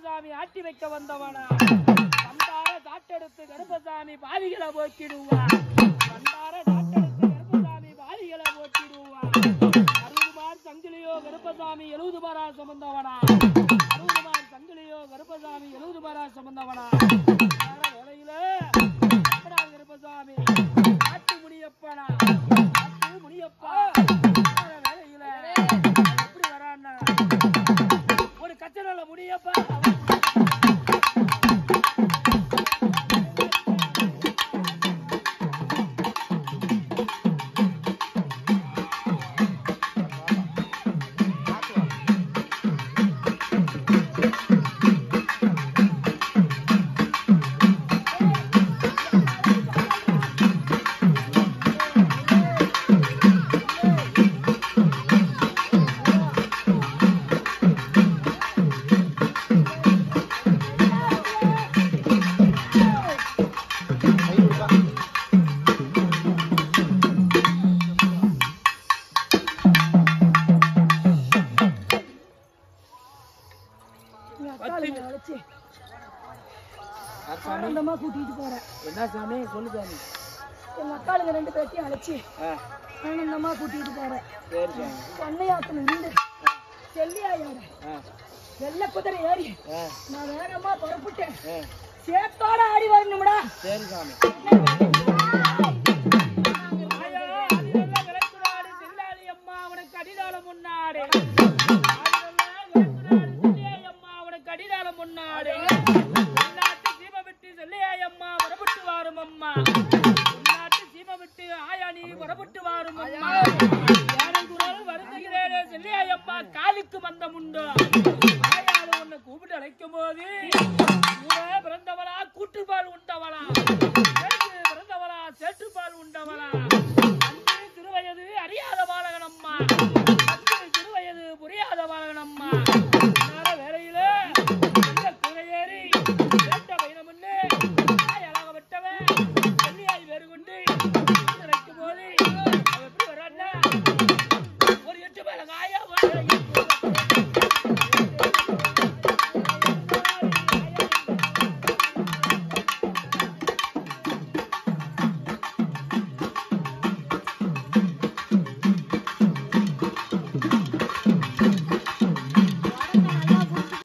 கருப்பசாமி ஆட்டி வைக்க வந்தவனா கண்டார சாட்டெடுத்து கருப்பசாமி பாவிகளை போக்கிடுவா கண்டார சாட்டெடுத்து கருப்பசாமி பாவிகளை போக்கிடுவா அறுபது மார் சங்கிலியோ கருப்பசாமி எழுபது மாரா சுமந்தவனா அறுபது மார் சங்கிலியோ கருப்பசாமி எழுபது மாரா சுமந்தவனா வேற வேலையில எப்படா கருப்பசாமி ஆட்டு முடியப்பனா ஆட்டு முடியப்பா வேற வேலையில எப்படி வரான்னா ஒரு கச்சனால முடியப்பா எங்க அக்காளுங்க அழைச்சு ஆனந்தமா கூட்டிட்டு போறேன் என்ன சாமி சொல்லு சாமி எங்க அக்காளுங்க ரெண்டு பேர்த்தையும் அழைச்சு ஆ ஆனந்தமா கூட்டிட்டு போறேன் சரி சாமி பண்ணையாத்துல இருந்து செல்லியாயோட ஆ வெள்ளை குதிரை ஏறி ஆ நான் வேகமா புறப்பட்டேன் ஆ சேத்தோட ஆடி வரணும்டா சரி சாமி ஆயா, அதிலெல்லாம் விளக்குறாடு செல்லாளி அம்மா அவனுக்கு அடிதாளம் முன்னாடி அதிலெல்லாம் விளக்குறாடு செல்லியாய் அம்மா அவனுக்கு அடிதாளம் முன்னாடி உன்னாட்டு சீம விட்டு செல்லியாய் அம்மா புறப்பட்டு வாரும் அம்மா உன்னாட்டு சீம விட்டு ஆயா நீ புறப்பட்டு வாரும் அம்மா குரல் வருந்துகிறேனே செல்லியாய் அம்மா காலுக்கு மந்தம் உண்டு ஆயாளு உன்னை கூப்பிட்டு அழைக்கும் போது கூட பிறந்தவளா கூட்டுப்பால் உண்டவளா சேற்று பிறந்தவளா சேற்றுப்பால் உண்டவளா